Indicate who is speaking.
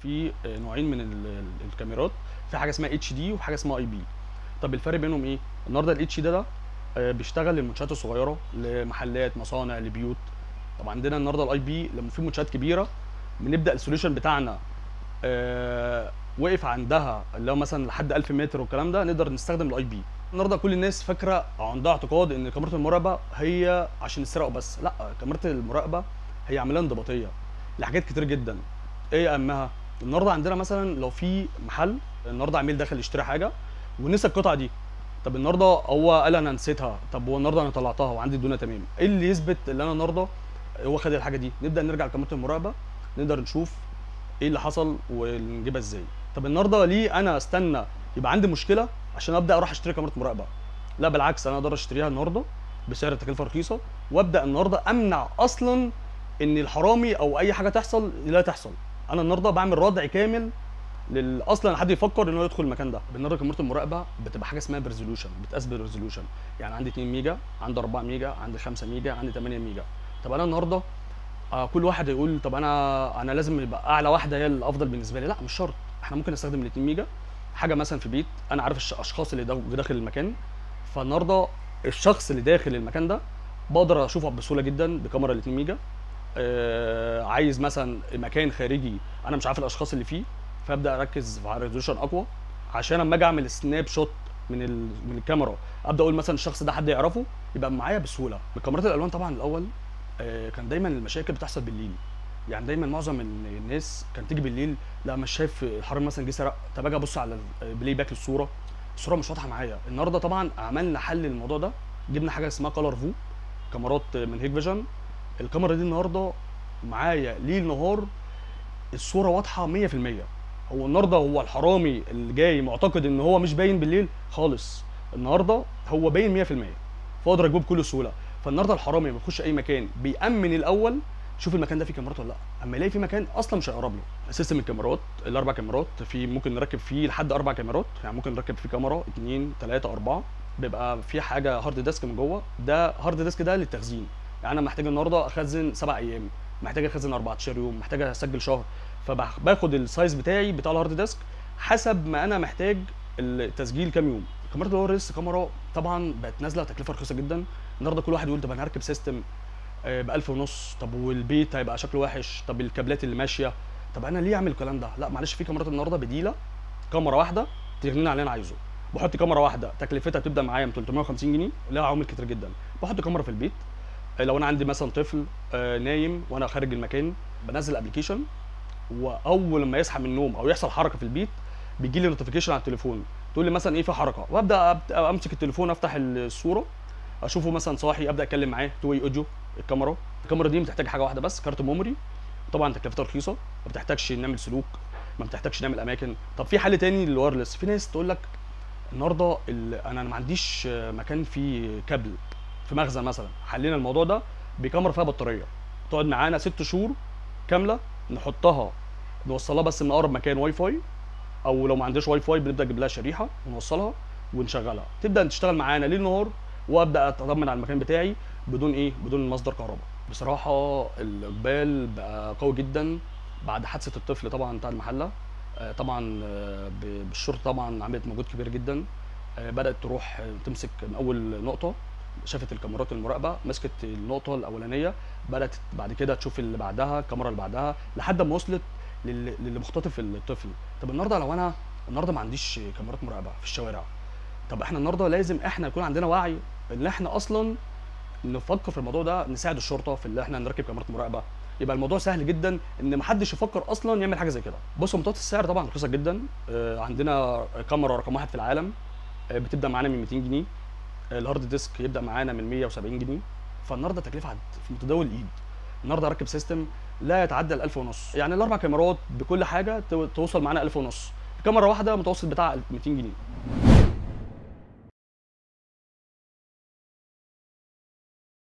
Speaker 1: في آه، نوعين من ال- ال- الكاميرات في حاجه اسمها اتش دي وحاجه اسمها اي بي طب الفرق بينهم ايه النهارده الاتش دي ده آه، بيشتغل للمنشات الصغيره لمحلات مصانع لبيوت طب عندنا النهارده الاي بي لما في منشات كبيره بنبدا السوليوشن بتاعنا آه، وقف عندها اللي هو مثلا لحد 1000 متر والكلام ده نقدر نستخدم الاي بي النهارده كل الناس فاكره او عندها اعتقاد ان كاميرا المراقبه هي عشان السرقه بس لا كاميرا المراقبه هي عمليه انضباطيه لحاجات كتير جدا ايه اهمها النهارده عندنا مثلا لو في محل النهارده عميل داخل يشتري حاجه ونسى القطعه دي طب النهارده هو قال انا نسيتها طب هو النهارده انا طلعتها وعندي الدنيا تمام ايه اللي يثبت ان انا النهارده هو خد الحاجه دي نبدا نرجع لكاميرا المراقبه نقدر نشوف ايه اللي حصل ونجيبها ازاي طب النهارده ليه انا استنى يبقى عندي مشكله عشان ابدا اروح اشتري كاميرا مراقبه لا بالعكس انا اقدر اشتريها النهارده بسعر تكلفه رخيصه وابدا النهارده امنع اصلا ان الحرامي او اي حاجه تحصل لا تحصل انا النهارده بعمل ردع كامل لل اصلا حد يفكر ان هو يدخل المكان ده النهارده كاميرا المراقبه بتبقى حاجه اسمها بريزولوشن بتقاس بالريزولوشن يعني عندي 2 ميجا عندي 4 ميجا عندي 5 ميجا عندي 8 ميجا طب انا النهارده آه كل واحد يقول طب انا انا لازم يبقى اعلى واحده هي الافضل بالنسبه لي لا مش شرط احنا ممكن نستخدم ال 2 ميجا حاجه مثلا في بيت انا عارف الش- الاشخاص اللي دا- داخل المكان فالنهارده الشخص اللي داخل المكان ده بقدر اشوفه بسهوله جدا بكاميرا ال 2 ميجا آه عايز مثلا مكان خارجي انا مش عارف الاشخاص اللي فيه فابدا اركز على ريزولوشن اقوى عشان اما اجي اعمل سناب شوت من ال... من الكاميرا ابدا اقول مثلا الشخص ده حد يعرفه يبقى معايا بسهوله كاميرات الالوان طبعا الاول آه، كان دايما المشاكل بتحصل بالليل يعني دايما معظم ال- الناس كانت تيجي بالليل لا مش شايف الحرامي مثلا جه سرق طب اجي ابص على البلاي باك للصوره الصوره مش واضحه معايا النهارده طبعا عملنا حل للموضوع ده جبنا حاجه اسمها كولر فو كاميرات من هيك فيجن الكاميرا دي النهارده معايا ليل نهار الصوره واضحه 100% هو النهارده هو الحرامي اللي جاي معتقد ان هو مش باين بالليل خالص النهارده هو باين 100% فاقدر اجيبه بكل سهوله فالنهارده الحرامي لما يخش اي مكان بيامن الاول شوف المكان ده فيه كاميرات ولا لا اما يلاقي فيه مكان اصلا مش هيقرب له سيستم الكاميرات الاربع كاميرات في ممكن نركب فيه لحد اربع كاميرات يعني ممكن نركب فيه كاميرا اثنين ثلاثه اربعه بيبقى في حاجه هارد ديسك من جوه ده هارد ديسك ده للتخزين يعني انا محتاج النهارده اخزن سبع ايام محتاج اخزن 14 يوم محتاج اسجل شهر فباخد السايز بتاعي بتاع الهارد ديسك حسب ما انا محتاج التسجيل كام يوم كاميرا الاو اس كاميرا طبعا بقت نازله تكلفه رخيصه جدا النهارده كل واحد يقول طب انا هركب سيستم ب 1000 ونص طب والبيت هيبقى شكله وحش طب الكابلات اللي ماشيه طب انا ليه اعمل الكلام ده لا معلش في كاميرات النهارده بديله كاميرا واحده تغنيني عن اللي انا عايزه بحط كاميرا واحده تكلفتها بتبدا معايا من 350 جنيه لها عوامل كتير جدا بحط كاميرا في البيت لو انا عندي مثلا طفل آه، نايم وانا خارج المكان بنزل ابلكيشن واول ما يصحى من النوم او يحصل حركه في البيت بيجي لي نوتيفيكيشن على التليفون تقول لي مثلا ايه في حركه وابدا أبت- امسك التليفون افتح الصوره اشوفه مثلا صاحي ابدا اتكلم معاه تو واي اوديو الكاميرا الكاميرا دي بتحتاج حاجه واحده بس كارت ميموري طبعا تكلفتها رخيصه ما بتحتاجش نعمل سلوك ما بتحتاجش نعمل اماكن طب في حل تاني للوايرلس في ناس تقول لك النهارده ال- انا ما عنديش مكان فيه كابل في مخزن مثلا حلينا الموضوع ده بكاميرا فيها بطاريه تقعد معانا ست شهور كامله نحطها نوصلها بس من اقرب مكان واي فاي او لو ما عندناش واي فاي بنبدا نجيب لها شريحه ونوصلها ونشغلها تبدا تشتغل معانا ليل نهار وابدا اطمن على المكان بتاعي بدون ايه بدون مصدر كهرباء بصراحه الاقبال بقى قوي جدا بعد حادثه الطفل طبعا بتاع المحله آه، طبعا آه، ب- بالشرطه طبعا عملت مجهود كبير جدا آه، بدات تروح آه، تمسك من اول نقطه شافت الكاميرات المراقبه مسكت النقطه الاولانيه بدات بعد كده تشوف اللي بعدها الكاميرا اللي بعدها لحد ما وصلت لل- للي مختطف الطفل طب النهارده لو انا النهارده ما عنديش كاميرات مراقبه في الشوارع طب احنا النهارده لازم احنا يكون عندنا وعي ان احنا اصلا نفكر في الموضوع ده نساعد الشرطه في اللي احنا نركب كاميرات مراقبه يبقى الموضوع سهل جدا ان محدش يفكر اصلا يعمل حاجه زي كده بص متوسط السعر طبعا رخيصه جدا آه، عندنا كاميرا رقم واحد في العالم آه، بتبدا معانا من 200 جنيه آه، الهارد ديسك يبدا معانا من 170 جنيه فالنهارده تكلفه عد- في متداول الايد النهارده اركب سيستم لا يتعدى ال 1000 ونص يعني الاربع كاميرات بكل حاجه تو- توصل معانا 1000 ونص كاميرا واحده متوسط بتاع 200 جنيه